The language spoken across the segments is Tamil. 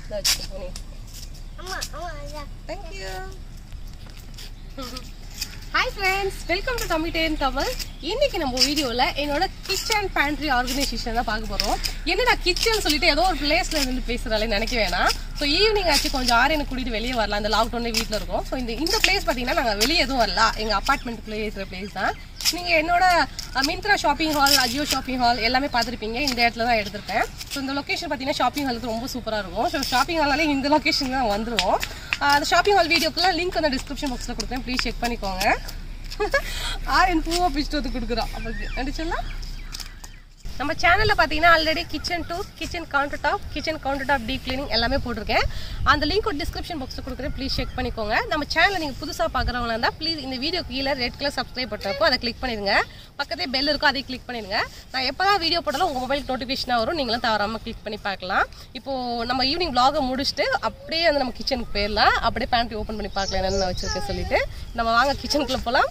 இந்தா வச்சுக்கோ நீ அம்மா அம்மா ஐயா thank you hi friends welcome to Tamil Tamil இன்னைக்கு நம்ம வீடியோவில் என்னோட கிச்சன் பேண்ட்ரி ஆர்கனைசேஷன் தான் பார்க்க போகிறோம் என்னடா கிச்சன் சொல்லிட்டு ஏதோ ஒரு பிளேஸ்ல இருந்து பேசுகிறாலே நினைக்க வேணாம் ஸோ ஈவினிங் ஆச்சு கொஞ்சம் ஆறு எனக்கு கூட்டிட்டு வெளியே வரலாம் இந்த லாக்டவுன்ல வீட்டில் இருக்கோம் ஸோ இந்த இந்த பிளேஸ் பார்த்தீங்கன்னா நாங்கள் வெளியே எதுவும் வரல எங்கள் அப்பார்ட்மெண்ட்டுக்குள்ளே இருக்கிற பிளேஸ் தான் நீங்கள் என்னோட Myntra shopping haul Ajio shopping haul எல்லாமே பார்த்துருப்பீங்க இந்த இடத்துல தான் எடுத்திருப்பேன் ஸோ இந்த லொக்கேஷன் பார்த்தீங்கன்னா ஷாப்பிங் ஹாலுக்கு ரொம்ப சூப்பராக இருக்கும் ஸோ ஷாப்பிங் ஹாலாலே இந்த லொக்கேஷன் தான் வந்துருவோம் ஆஹ் அந்த ஷாப்பிங் ஹால் வீடியோக்குலாம் லிங்க் அந்த டிஸ்கிரிப்ஷன் பாக்ஸில் கொடுக்குறேன் ப்ளீஸ் செக் பண்ணிக்கோங்க ஆரியன் பூவா பிடிச்சிட்டு வந்து கொடுக்குறோம் அப்போ நடிச்சிடலாம் நம்ம சேனலில் பார்த்தீங்கன்னா already kitchen to kitchen counter top kitchen counter top deep cleaning எல்லாமே போட்டிருக்கேன் அந்த லிங்க் ஒரு டிஸ்கிரிப்ஷன் பாக்ஸில் கொடுக்குறேன் ப்ளீஸ் செக் பண்ணிக்கோங்க நம்ம சேனலை நீங்கள் புதுசாக பார்க்குறவங்களா இருந்தால் ப்ளீஸ் இந்த வீடியோ கீழே ரெட் கலர் சப்ஸ்கிரைப் பட்டிருக்கோம் அதை கிளிக் பண்ணிடுங்க பக்கத்தே பெல் இருக்கும் அதை கிளிக் பண்ணிடுங்க நான் எப்போ தான் வீடியோ போட்டாலும் உங்கள் மொபைல் நோட்டிஃபிகேஷனாக வரும் நீங்களும் தவறாமல் கிளிக் பண்ணி பார்க்கலாம் இப்போது நம்ம ஈவினிங் vlog-அ முடிச்சுட்டு அப்படியே வந்து நம்ம கிச்சனுக்கு போயிடலாம் அப்படியே பேண்ட்ரி ஓப்பன் பண்ணி பார்க்கலாம் என்னென்ன நான் வச்சிருக்கேன் சொல்லிட்டு நம்ம வாங்க கிச்சனுக்குள்ளே போகலாம்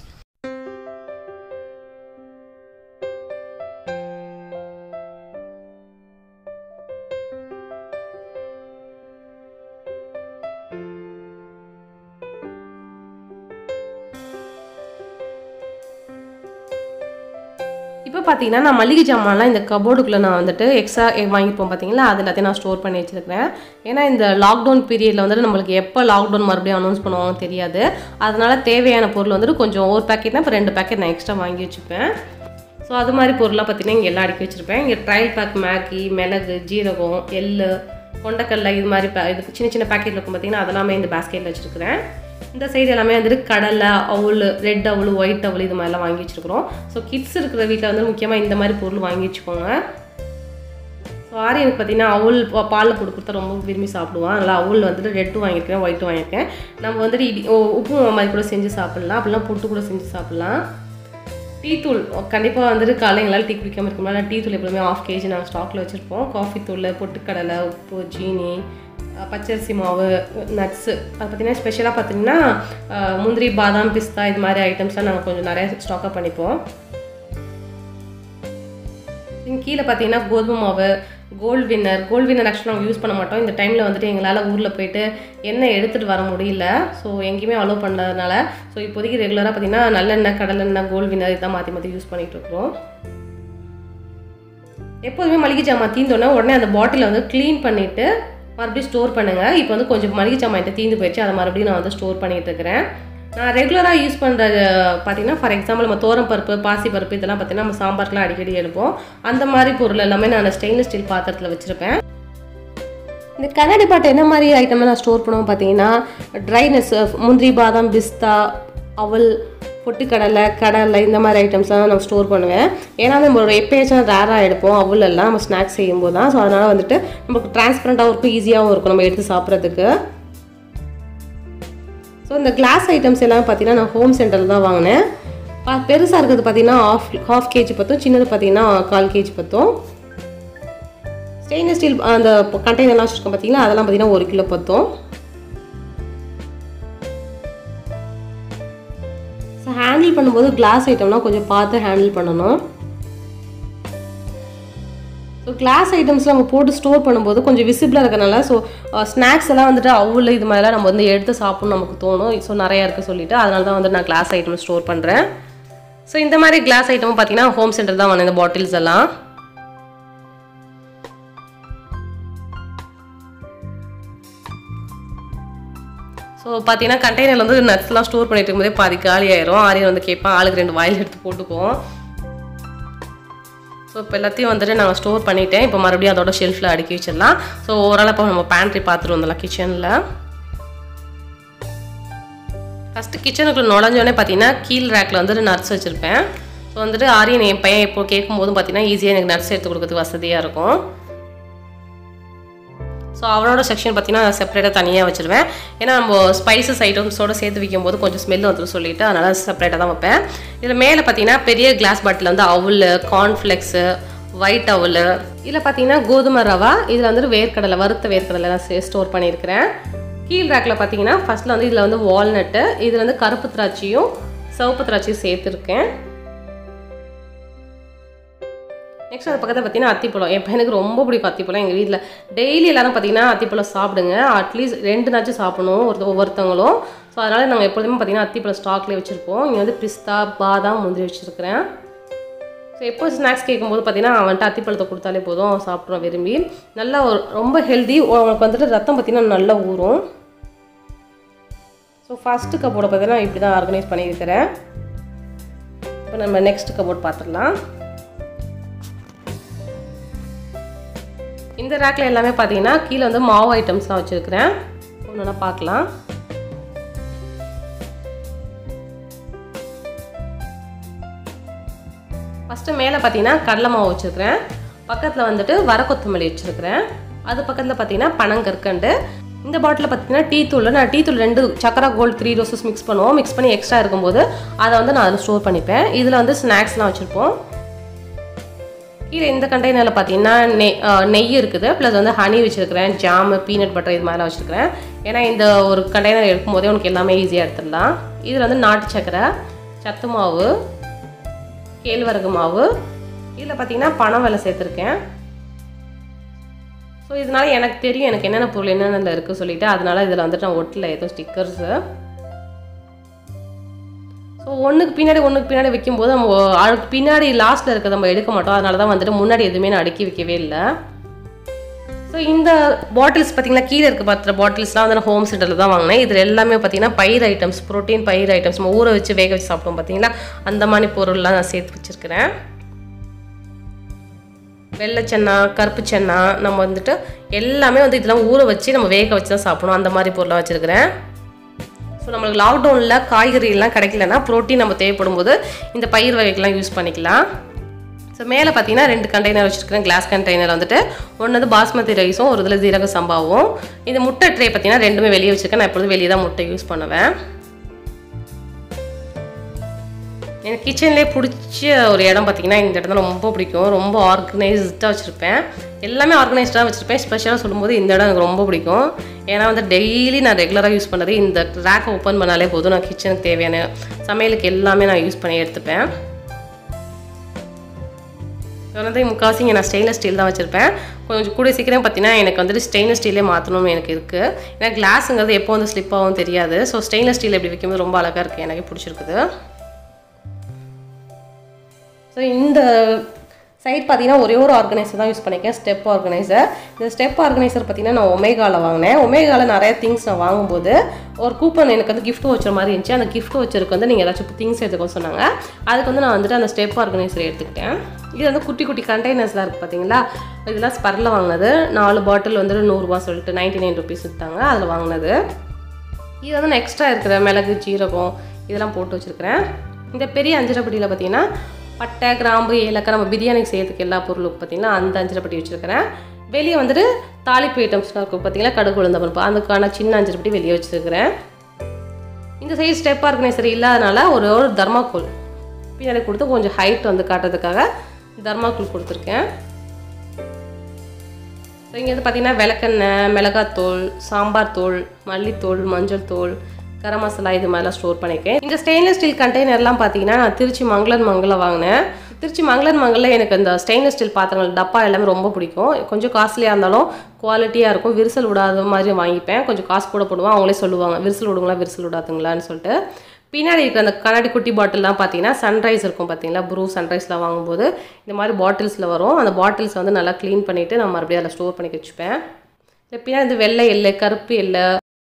இப்போ பார்த்தீங்கன்னா நான் மளிகை ஜாமான்லாம் இந்த கபோர்டுக்குள்ளே நான் வந்துட்டு எக்ஸ்ட்ரா வாங்கிப்போம் பார்த்தீங்களா அது எல்லாத்தையும் நான் ஸ்டோர் பண்ணி வச்சிருக்கிறேன் ஏன்னா இந்த லாக்டவுன் பீரியடில் வந்துட்டு நம்மளுக்கு எப்போ லாக்டவுன் மறுபடியும் அனௌன்ஸ் பண்ணுவாங்க தெரியாது அதனால தேவையான பொருள் வந்துட்டு கொஞ்சம் ஒரு பேக்கெட்னா இப்போ ரெண்டு பேக்கெட் நான் எக்ஸ்ட்ரா வாங்கி வச்சுப்பேன் ஸோ அது மாதிரி பொருளாக பார்த்தீங்கன்னா இங்கே எல்லாம் அடுக்கி வச்சுருப்பேன் இங்கே ட்ரையல் பேக் மேகி மிளகு ஜீரகம் எள்ளு கொண்டக்கடலை இது மாதிரி பே- இது சின்ன சின்ன பேக்கெட்டில் இருக்கும் பார்த்தீங்கன்னா அதெல்லாமே இந்த பேஸ்கெட்டில் வச்சுருக்கிறேன் இந்த சைடு எல்லாமே வந்துட்டு கடலை அவுள் ரெட் அவுள் ஒயிட் அவுள் இது மாதிரிலாம் வாங்கி வச்சுருக்கிறோம் ஸோ கிட்ஸ் இருக்கிற வீட்டில் வந்து முக்கியமாக இந்த மாதிரி பொருள் வாங்கி வச்சுக்கோங்க ஸோ ஆரியனுக்கு பார்த்தீங்கன்னா அவுள் பா- பாலில் போட்டு கொடுத்தா ரொம்ப விரும்பி சாப்பிடுவான் அதனால் அவுள் வந்துட்டு ரெட்டும் வாங்கியிருக்கேன் ஒயிட்டும் வாங்கியிருக்கேன் நம்ம வந்துட்டு இடி ஓ, உப்பு மாதிரி கூட செஞ்சு சாப்பிட்லாம் அப்படிலாம் புட்டு கூட செஞ்சு சாப்பிட்லாம் டீ தூள் கண்டிப்பாக வந்துட்டு காலை எங்களால் டீ குடிக்காமல் இருக்க முடியல டீ தூள் எப்பவுமே ஆஃப் கேஜி நாங்கள் ஸ்டாக்கில் வச்சுருப்போம் காஃபி தூள் பொட்டுக்கடலை உப்பு ஜீனி அஹ் பச்சரிசி மாவு நட்ஸு அது பார்த்தீங்கன்னா ஸ்பெஷலாக பார்த்தீங்கன்னா அஹ் முந்திரி பாதாம் பிஸ்தா இது மாதிரி ஐட்டம்ஸ்லாம் நாங்கள் கொஞ்சம் நிறைய ஸ்டாக்கப் பண்ணிப்போம் இங்க கீழே பார்த்தீங்கன்னா கோதுமை மாவு கோல்ட் வின்னர் கோல்ட் வின்னர் ஆக்சுவலாக நாங்கள் யூஸ் பண்ண மாட்டோம் இந்த டைமில் வந்துட்டு எங்களால் ஊரில் போயிட்டு எண்ணெய் எடுத்துகிட்டு வர முடியல ஸோ எங்கேயுமே அலோவ் பண்ணாதனால ஸோ இப்போதைக்கு ரெகுலராக பார்த்தீங்கன்னா நல்லெண்ணெய் கடலெண்ணெய் கோல்ட் வின்னர் இதான் மாற்றி மாற்றி யூஸ் பண்ணிகிட்டு இருக்கிறோம் எப்போதுமே மளிகை ஜாமான் தீந்தோடனே உடனே அந்த பாட்டிலை வந்து க்ளீன் பண்ணிவிட்டு மறுபடியும் ஸ்டோர் பண்ணுங்கள் இப்போ வந்து கொஞ்சம் மளிகை ஜாமான் என்கிட்ட தீந்து போயிடுச்சு அதை மறுபடியும் நான் வந்து ஸ்டோர் பண்ணிட்டு இருக்கிறேன் நான் ரெகுலராக யூஸ் பண்ணுறது பார்த்தீங்கன்னா ஃபார் எக்ஸாம்பிள் நம்ம தோரம் பருப்பு பாசி பருப்பு இதெல்லாம் பார்த்தீங்கன்னா நம்ம சாம்பாருக்குலாம் அடிக்கடி எடுப்போம் அந்த மாதிரி பொருள் எல்லாமே நான் ஸ்டெயின்லெஸ் ஸ்டீல் பாத்திரத்தில் வச்சுருப்பேன் இந்த கண்ணாடி பாட்டை என்ன மாதிரி ஐட்டம்லாம் நான் ஸ்டோர் பண்ணுவோம் பார்த்தீங்கன்னா ட்ரைனஸ் முந்திரி பாதாம் பிஸ்தா அவல் பொட்டுக்கடலை கடலை இந்த மாதிரி ஐட்டம்ஸ்லாம் நான் ஸ்டோர் பண்ணுவேன் ஏன்னா நம்மளோட எப்பயாச்சும் ரேராக எடுப்போம் அவல் எல்லாம் நம்ம ஸ்நாக்ஸ் செய்யும்போது தான் ஸோ அதனால் வந்துட்டு நமக்கு டிரான்ஸ்பரண்ட்டாகவும் இருக்கும் ஈஸியாகவும் இருக்கும் நம்ம எடுத்து சாப்பிட்றதுக்கு ஸோ இந்த கிளாஸ் ஐட்டம்ஸ் எல்லாம் பார்த்தீங்கன்னா நான் ஹோம் சென்டரில் தான் வாங்கினேன் பா- பெருசா இருக்கிறது பார்த்தீங்கன்னா ஆஃப் ஹாஃப் கேஜி பத்தும் சின்னது பார்த்தீங்கன்னா கால் கேஜி பத்தும் ஸ்டெயின்லெஸ் ஸ்டீல் அந்த கண்டெய்னர்லாம் வச்சுருக்கோம் பார்த்தீங்களா அதெல்லாம் பார்த்தீங்கன்னா ஒரு கிலோ பத்தும் ஸோ ஹேண்டில் பண்ணும்போது கிளாஸ் ஐட்டம்லாம் கொஞ்சம் பார்த்து ஹேண்டில் பண்ணணும் ஸோ கிளாஸ் ஐட்டம்ஸ்லாம் நம்ம போட்டு ஸ்டோர் பண்ணும்போது கொஞ்சம் விசிபிளாக இருக்கறனால ஸோ ஸ்நாக்ஸ் எல்லாம் வந்துட்டு அவ்வளோ இது மாதிரிலாம் நம்ம வந்து எடுத்து சாப்பிடணும் நமக்கு தோணும் ஸோ நிறையா இருக்குது சொல்லிட்டு அதனால தான் வந்து நான் கிளாஸ் ஐட்டம் ஸ்டோர் பண்ணுறேன் ஸோ இந்த மாதிரி கிளாஸ் ஐட்டமும் பார்த்தீங்கன்னா ஹோம் சென்டர் தான் வாங்க இந்த பாட்டில்ஸ் எல்லாம் ஸோ பார்த்தீங்கன்னா கண்டெய்னரில் வந்து நட்ஸ்லாம் ஸ்டோர் பண்ணிட்டு இருக்கும்போதே பாதி காலி ஆயிரும் ஆரியன் வந்து கேட்பான் ஆளுக்கு ரெண்டு வாயில் எடுத்து போட்டுக்குவோம் ஸோ இப்போ எல்லாத்தையும் வந்துட்டு நாங்கள் ஸ்டோர் பண்ணிட்டேன் இப்போ மறுபடியும் அதோட ஷெல்ஃபில் அடுக்கி வச்சிடலாம் ஸோ ஓவரால் இப்போ நம்ம பேண்ட்ரி பார்த்துட்டு வந்துடலாம் கிச்சனில் ஃபஸ்ட்டு கிச்சனுக்குள்ள நுழைஞ்சோடனே பார்த்தீங்கன்னா கீழ் ரேக்கில் வந்துட்டு நட்ஸ் வச்சுருப்பேன் ஸோ வந்துட்டு ஆரியன் என் பையன் இப்போ கேட்கும்போதும் பார்த்தீங்கன்னா ஈஸியாக எனக்கு நட்ஸ் எடுத்து கொடுக்கறதுக்கு வசதியாக இருக்கும் ஸோ அவனோட செக்ஷன் பார்த்தீங்கன்னா செப்பரேட்டாக தனியாக வச்சுருவேன் ஏன்னா நம்ம ஸ்பைசஸ் ஐட்டம்ஸோட சேர்த்து வைக்கும்போது கொஞ்சம் ஸ்மெல் வந்துடும் சொல்லிட்டு அதனால் செப்பரேட்டாக தான் வைப்பேன் இதில் மேலே பார்த்தீங்கன்னா பெரிய கிளாஸ் பாட்டில் வந்து அவுல் கார்ன்ஃப்ளெக்ஸு ஒயிட் அவுல் இதில் பார்த்தீங்கன்னா கோதுமை ரவா இதில் வந்துட்டு வேர்க்கடலை வறுத்த வேர்க்கடலை நான் ஸ்டோர் பண்ணியிருக்கிறேன் கீழ் ரேக்கில் பார்த்தீங்கன்னா ஃபஸ்ட்டில் வந்து இதில் வந்து வால்நட்டு இதில் வந்து கருப்பு திராட்சையும் சிவப்பு திராட்சையும் சேர்த்துருக்கேன் நெக்ஸ்ட் அது பக்கத்தில் பார்த்தீங்கன்னா அத்திப்பழம் என் பையனுக்கு ரொம்ப பிடிக்கும் அத்திப்பழம் எங்கள் வீட்டில் டெய்லி எல்லாரும் பார்த்தீங்கன்னா அத்திப்பழம் சாப்பிடுங்க அட்லீஸ்ட் ரெண்டு நாச்சும் சாப்பிடணும் ஒரு ஒவ்வொருத்தவங்களும் ஸோ அதனால் நாங்கள் எப்பொழுதுமே பார்த்தீங்கன்னா அத்திப்பழம் ஸ்டாக்லேயே வச்சுருப்போம் இங்கே வந்து பிஸ்தா பாதாம் முந்திரி வச்சுருக்கிறேன் ஸோ எப்போ ஸ்நாக்ஸ் கேட்கும்போது பார்த்தீங்கன்னா அவன்கிட்ட அத்திப்பழத்தை கொடுத்தாலே போதும் அவன் சாப்பிட்றான் விரும்பி நல்லா ஒரு ரொம்ப ஹெல்தி அவனுக்கு வந்துட்டு ரத்தம் பார்த்தீங்கன்னா நல்லா ஊறும் ஸோ ஃபஸ்ட்டு கபோர்டை பார்த்தீங்கன்னா இப்படி தான் ஆர்கனைஸ் பண்ணியிருக்கிறேன் இப்போ நம்ம நெக்ஸ்ட் கபோர்ட் பார்த்துடலாம் இந்த ரேக்கில் எல்லாமே பார்த்தீங்கன்னா கீழே வந்து மாவு ஐட்டம்ஸ்லாம் வச்சுருக்கிறேன் ஒன்று ஒன்றா பார்க்கலாம் ஃபஸ்ட்டு மேலே பார்த்தீங்கன்னா கடலை மாவு வச்சுருக்கிறேன் பக்கத்தில் வந்துட்டு வர கொத்தமல்லி வச்சுருக்கிறேன் அது பக்கத்தில் பார்த்தீங்கன்னா பனங்கற்கண்டு இந்த பாட்டிலில் பார்த்தீங்கன்னா டீ தூள் நான் டீ தூள் ரெண்டு சக்கரா கோல்டு த்ரீ ரோசஸ் மிக்ஸ் பண்ணுவோம் மிக்ஸ் பண்ணி எக்ஸ்ட்ரா இருக்கும்போது அதை வந்து நான் அதில் ஸ்டோர் பண்ணிப்பேன் இதில் வந்து ஸ்நாக்ஸ்லாம் வச்சுருப்போம் கீழே இந்த கண்டெய்னரில் பார்த்தீங்கன்னா நெய் நெய் இருக்குது ப்ளஸ் வந்து ஹனி வச்சுருக்கிறேன் ஜாமு பீனட் பட்டர் இது மாதிரிலாம் வச்சுருக்கிறேன் ஏன்னா இந்த ஒரு கண்டெய்னர் எடுக்கும் போதே உனக்கு எல்லாமே ஈஸியாக எடுத்துடலாம் இதில் வந்து நாட்டு சக்கரை சத்து மாவு கேழ்வரகு மாவு இதில் பார்த்தீங்கன்னா பணம் விலை சேர்த்துருக்கேன் ஸோ இதனால் எனக்கு தெரியும் எனக்கு என்னென்ன பொருள் என்னென்ன இருக்குது சொல்லிவிட்டு அதனால் இதில் வந்துட்டு நான் ஒட்டல எதுவும் ஸ்டிக்கர்ஸு ஸோ ஒன்றுக்கு பின்னாடி ஒன்றுக்கு பின்னாடி வைக்கும்போது நம்ம அதுக்கு பின்னாடி லாஸ்ட்டில் இருக்கிறத நம்ம எடுக்க மாட்டோம் அதனால தான் வந்துட்டு முன்னாடி எதுவுமே நான் அடுக்கி வைக்கவே இல்லை ஸோ இந்த பாட்டில்ஸ் பார்த்தீங்கன்னா கீழே இருக்க பார்த்துற பாட்டில்ஸ்லாம் வந்து நான் ஹோம் சென்டரில் தான் வாங்கினேன் இதில் எல்லாமே பார்த்தீங்கன்னா பயிர் ஐட்டம்ஸ் ப்ரோட்டீன் பயிர் ஐட்டம்ஸ் நம்ம ஊற வச்சு வேக வச்சு சாப்பிட்டோம் பார்த்தீங்களா அந்த மாதிரி பொருள்லாம் நான் சேர்த்து வச்சுருக்கிறேன் வெள்ளைச்சென்னா கருப்பு சென்னா நம்ம வந்துட்டு எல்லாமே வந்து இதெல்லாம் ஊற வச்சு நம்ம வேக வச்சு தான் சாப்பிடணும் அந்த மாதிரி பொருளாக வச்சுருக்கிறேன் ஸோ நம்மளுக்கு லாக்டவுனில் காய்கறிலாம் கிடைக்கலன்னா ப்ரோட்டீன் நம்ம தேவைப்படும் போது இந்த பயிர் வகைகள்லாம் யூஸ் பண்ணிக்கலாம் ஸோ மேலே பார்த்தீங்கன்னா ரெண்டு கண்டெய்னர் வச்சுருக்கிறேன் கிளாஸ் கண்டெய்னர் வந்துட்டு ஒன்று வந்து பாஸ்மதி ரைஸும் ஒரு இதில் ஜீரக சம்பாவும் இந்த முட்டை ட்ரே பார்த்தீங்கன்னா ரெண்டுமே வெளியே வச்சுருக்கேன் நான் எப்பொழுதும் வெளியே தான் முட்டை யூஸ் பண்ணுவேன் எனக்கு கிச்சன்லேயே பிடிச்ச ஒரு இடம் பார்த்தீங்கன்னா இந்த இடம் தான் ரொம்ப பிடிக்கும் ரொம்ப ஆர்கனைஸ்டாக வச்சுருப்பேன் எல்லாமே ஆர்கனைஸ்டாக வச்சுருப்பேன் ஸ்பெஷலாக சொல்லும்போது இந்த இடம் எனக்கு ரொம்ப பிடிக்கும் ஏன்னா வந்து டெய்லி நான் ரெகுலராக யூஸ் பண்ணுறது இந்த ரேக்கை ஓப்பன் பண்ணாலே போதும் நான் கிச்சனுக்கு தேவையான சமையலுக்கு எல்லாமே நான் யூஸ் பண்ணி எடுத்துப்பேன் வந்து முக்கால்வாசி இங்கே நான் ஸ்டெயின்லெஸ் ஸ்டீல் தான் வச்சுருப்பேன் கொஞ்சம் கூட சீக்கிரம் பார்த்தீங்கன்னா எனக்கு வந்துட்டு ஸ்டெயின்லெஸ் ஸ்டீலே மாற்றணும்னு எனக்கு இருக்குது ஏன்னா கிளாஸுங்கிறது எப்போ வந்து ஸ்லிப் ஆகும் தெரியாது ஸோ ஸ்டெயின்லெஸ் ஸ்டீல் எப்படி வைக்கும்போது ரொம்ப அழகாக இருக்குது எனக்கு பிடிச்சிருக்குது ஸோ இந்த சைட் பார்த்தீங்கன்னா ஒரே ஒரு ஆர்கனைசர் தான் யூஸ் பண்ணியிருக்கேன் ஸ்டெப் ஆர்கனைசர் இந்த ஸ்டெப் ஆர்கனைசர் பார்த்தீங்கன்னா நான் ஒமேகாவில் வாங்கினேன் ஒமேகாவில் நிறைய திங்ஸ் நான் வாங்கும்போது ஒரு கூப்பன் எனக்கு வந்து கிஃப்ட் வச்ச மாதிரி இருந்துச்சு அந்த கிஃப்ட் வச்சருக்கு வந்து நீங்கள் ஏதாச்சும் திங்ஸ் எடுத்துக்கோ சொன்னாங்க அதுக்கு வந்து நான் வந்துட்டு அந்த ஸ்டெப் ஆர்கனைசர் எடுத்துக்கிட்டேன் இது வந்து குட்டி குட்டி கண்டெய்னர்ஸ்லாம் இருக்குது பார்த்தீங்களா இதெல்லாம் ஸ்பரில் வாங்கினது நாலு பாட்டில் வந்துட்டு நூறுரூவா சொல்லிட்டு நைன்டி நைன் ருபீஸ் விற்றாங்க அதில் வாங்கினது இது வந்து நான் எக்ஸ்ட்ரா இருக்கிற மிளகு ஜீரகம் இதெல்லாம் போட்டு வச்சுருக்கிறேன் இந்த பெரிய அஞ்சரைப்பட்டியில் பார்த்தீங்கன்னா பட்டை கிராம்பு ஏலக்காய் நம்ம பிரியாணிக்கு செய்யறதுக்கு எல்லா பொருளும் பார்த்தீங்கன்னா அந்த அஞ்சரைப்பட்டி வச்சுருக்கிறேன் வெளியே வந்துட்டு தாளிப்பு ஐட்டம்ஸ்லாம் இருக்கும் பார்த்தீங்களா கடுகு உளுந்த பருப்பு அதுக்கான சின்ன அஞ்சரைப்பட்டி வெளியே வச்சுருக்கிறேன் இந்த சைடு ஸ்டெப் ஆர்கனைசர் இல்லாதனால ஒரு ஒரு தர்மாக்கோல் பின்னாடி கொடுத்து கொஞ்சம் ஹைட் வந்து காட்டுறதுக்காக தர்மாக்கோல் கொடுத்துருக்கேன் ஸோ இங்கே வந்து பார்த்தீங்கன்னா விளக்கெண்ணெய் மிளகாத்தூள் சாம்பார் தூள் மல்லித்தூள் மஞ்சள் தூள் கரம் மசாலா இது மாதிரிலாம் ஸ்டோர் பண்ணியிருக்கேன் இந்த ஸ்டெயின்லெஸ் ஸ்டீல் கண்டெய்னர்லாம் பார்த்தீங்கன்னா நான் திருச்சி மங்களன் மங்களில் வாங்கினேன் திருச்சி மங்களன் மங்களில் எனக்கு இந்த ஸ்டெயின்லெஸ் ஸ்டீல் பாத்திரங்கள் டப்பா எல்லாமே ரொம்ப பிடிக்கும் கொஞ்சம் காஸ்ட்லியாக இருந்தாலும் குவாலிட்டியாக இருக்கும் விரிசல் விடாத மாதிரி வாங்கிப்பேன் கொஞ்சம் காசு கூட போடுவேன் அவங்களே சொல்லுவாங்க விரிசல் விடுங்களா விரிசல் விடாதுங்களான்னு சொல்லிட்டு பின்னாடி இருக்கிற அந்த கண்ணாடி குட்டி பாட்டில்லாம் பார்த்தீங்கன்னா சன்ரைஸ் இருக்கும் பார்த்தீங்களா ப்ரூ சன்ரைஸில் வாங்கும்போது இந்த மாதிரி பாட்டில்ஸில் வரும் அந்த பாட்டில்ஸ் வந்து நல்லா க்ளீன் பண்ணிவிட்டு நான் மறுபடியும் அதில் ஸ்டோர் பண்ணி வச்சுப்பேன் இந்த பின்னாடி இந்த வெள்ளை எள்ளு கருப்பு எள்ளு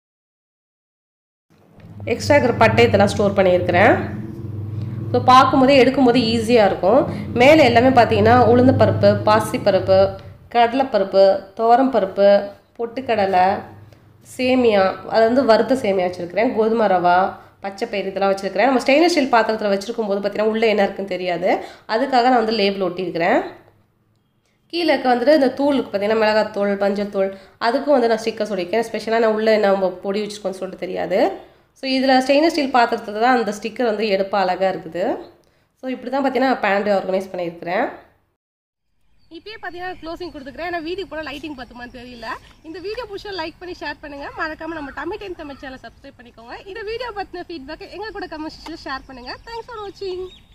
எக்ஸ்ட்ரா இருக்கிற பட்டை இதெல்லாம் ஸ்டோர் பண்ணியிருக்கிறேன் ஸோ பார்க்கும்போதே எடுக்கும்போது ஈஸியாக இருக்கும் மேலே எல்லாமே பார்த்தீங்கன்னா உளுந்த பருப்பு பாசிப்பருப்பு கடலைப்பருப்பு துவரம்பருப்பு பொட்டுக்கடலை சேமியா அது வந்து வறுத்த சேமியா வச்சுருக்கிறேன் கோதுமை ரவா பச்சை பயிறு இதெல்லாம் வச்சுருக்கிறேன் நம்ம ஸ்டெயின்லெஸ் ஸ்டீல் பாத்திரத்தில் வச்சுருக்கும் போது பார்த்தீங்கன்னா உள்ளே என்ன இருக்குன்னு தெரியாது அதுக்காக நான் வந்து லேபிள் ஒட்டியிருக்கிறேன் கீழே இருக்க வந்துட்டு இந்த தூளுக்கு பார்த்தீங்கன்னா மிளகாத்தூள் மஞ்சள் தூள் அதுக்கும் வந்து நான் ஸ்டிக்கர் சொல்லியிருக்கேன் ஸ்பெஷலாக நான் உள்ளே நம்ம பொடி வச்சுருக்கோன்னு சொல்லிட்டு தெரியாது ஸோ இதில் ஸ்டெயின்லெஸ் ஸ்டீல் பாத்திரத்தில் தான் அந்த ஸ்டிக்கர் வந்து எடுப்ப அழகாக இருக்குது ஸோ இப்படி தான் பார்த்தீங்கன்னா பேண்ட் ஆர்கனைஸ் பண்ணியிருக்கிறேன் இப்பயே பார்த்தீங்கன்னா க்ளோசிங் கொடுத்துக்கிறேன் ஏன்னா வீடியோ போல லைட்டிங் பார்த்துமான்னு தெரியல இந்த வீடியோ பிடிச்சா லைக் பண்ணி ஷேர் பண்ணுங்க மறக்காம நம்ம Tamil ten Tamil channel subscribe பண்ணிக்கோங்க இந்த வீடியோ பற்றின ஃபீட்பேக் எங்க கூட கமெண்ட்ஸ் ஷேர் பண்ணுங்க தேங்க்ஸ் ஃபார் வாட்சிங்